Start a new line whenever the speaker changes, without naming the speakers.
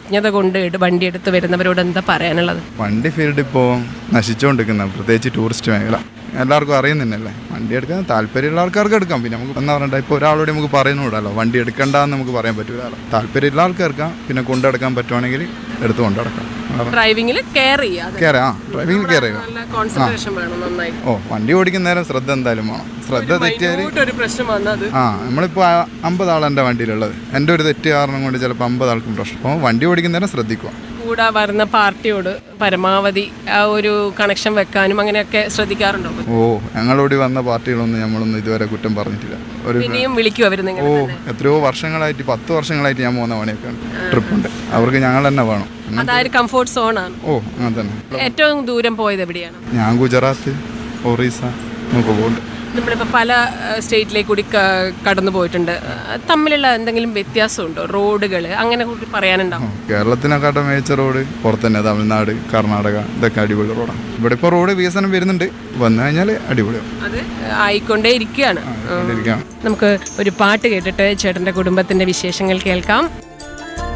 അജ്ഞത കൊണ്ട് ഇട് വണ്ടി എടുത്ത് വരുന്നവരോട് എന്താ പറയാനുള്ളത്
വണ്ടി ഫീൽഡ് ഇപ്പോൾ നശിച്ചുകൊണ്ടിരിക്കുന്ന പ്രത്യേകിച്ച് ടൂറിസ്റ്റ് മേഖല എല്ലാവർക്കും അറിയുന്നുണ്ടല്ലേ വണ്ടി എടുക്കാൻ താല്പര്യമുള്ള ആൾക്കാർക്ക് എടുക്കാം പിന്നെ നമുക്ക് എന്താ പറയണ്ട ഇപ്പോൾ ഒരാളോട് നമുക്ക് പറയുന്നുണ്ടല്ലോ വണ്ടി എടുക്കണ്ടെന്ന് നമുക്ക് പറയാൻ പറ്റില്ല താല്പര്യമുള്ള ആൾക്കാർക്ക് പിന്നെ കൊണ്ടെടുക്കാൻ പറ്റുവാണെങ്കിൽ എടുത്ത് കൊണ്ടെടുക്കാം
ഡ്രൈവിംഗിൽ കെയർ ചെയ്യാതെ
കയറി ആ ഡ്രൈവിംഗ് കയറി
നല്ല കോൺസെൻട്രേഷൻ വേണം നന്നായി
ഓ വണ്ടി ഓടിക്കുന്ന നേരം ശ്രദ്ധ എന്തായാലും വേണം ശ്രദ്ധ തെറ്റിയാൽ
ഒരു പ്രശ്നം വന്നത്
ആ നമ്മളിപ്പോൾ അമ്പത് ആളാണ് എൻ്റെ വണ്ടിയിലുള്ളത് എൻ്റെ ഒരു തെറ്റ് കാരണം കൊണ്ട് ചിലപ്പോൾ അമ്പത് ആൾക്കും പ്രശ്നം അപ്പോൾ വണ്ടി ഓടിക്കുന്ന നേരം ശ്രദ്ധിക്കുക
കൂടെ വരുന്ന പാർട്ടിയോട് പരമാവധി ആ ഒരു കണക്ഷൻ വെക്കാനും അങ്ങനെയൊക്കെ ശ്രദ്ധിക്കാറുണ്ടോ
ഓ ഞങ്ങളോട് വന്ന പാർട്ടികളൊന്നും നമ്മളൊന്നും ഇതുവരെ കുറ്റം പറഞ്ഞിട്ടില്ല ഒരു
ഇനിയും വിളിക്കും അവർ നിങ്ങൾ
ഓ എത്രയോ വർഷങ്ങളായിട്ട് പത്ത് വർഷങ്ങളായിട്ട് ഞാൻ പോകുന്ന പണിയൊക്കെ ട്രിപ്പുണ്ട് അവർക്ക് ഞങ്ങൾ തന്നെ വേണം എന്നാ-
അതായത് കംഫോർട്ട് സോണാണ്
ഓ അങ്ങനെ തന്നെ
ഏറ്റവും ദൂരം പോയത് എവിടെയാണ്
ഞാൻ ഗുജറാത്ത് ഒറീസ നമുക്ക് പോകുന്നുണ്ട്
നമ്മളിപ്പോൾ പല സ്റ്റേറ്റിലേക്ക് കൂടി ക- കടന്നു പോയിട്ടുണ്ട് ആ, തമ്മിലുള്ള എന്തെങ്കിലും വ്യത്യാസമുണ്ടോ റോഡുകൾ അങ്ങനെ കൂടി പറയാനുണ്ടാവും
കേരളത്തിനെക്കാട്ടും മികച്ച റോഡ് പുറത്ത് തന്നെ തമിഴ്നാട് കർണാടക ഇതൊക്കെ അടിപൊളി റോഡാണ് ഇവിടെ ഇപ്പോൾ റോഡ് വികസനം വരുന്നുണ്ട് വന്നു കഴിഞ്ഞാൽ അടിപൊളിയാവും
അത് ആയിക്കൊണ്ടേ ഇരിക്കുകയാണ്
ഇരിക്കാം
നമുക്ക് ഒരു പാട്ട് കേട്ടിട്ട് ചേട്ടൻ്റെ കുടുംബത്തിൻ്റെ വിശേഷങ്ങൾ കേൾക്കാം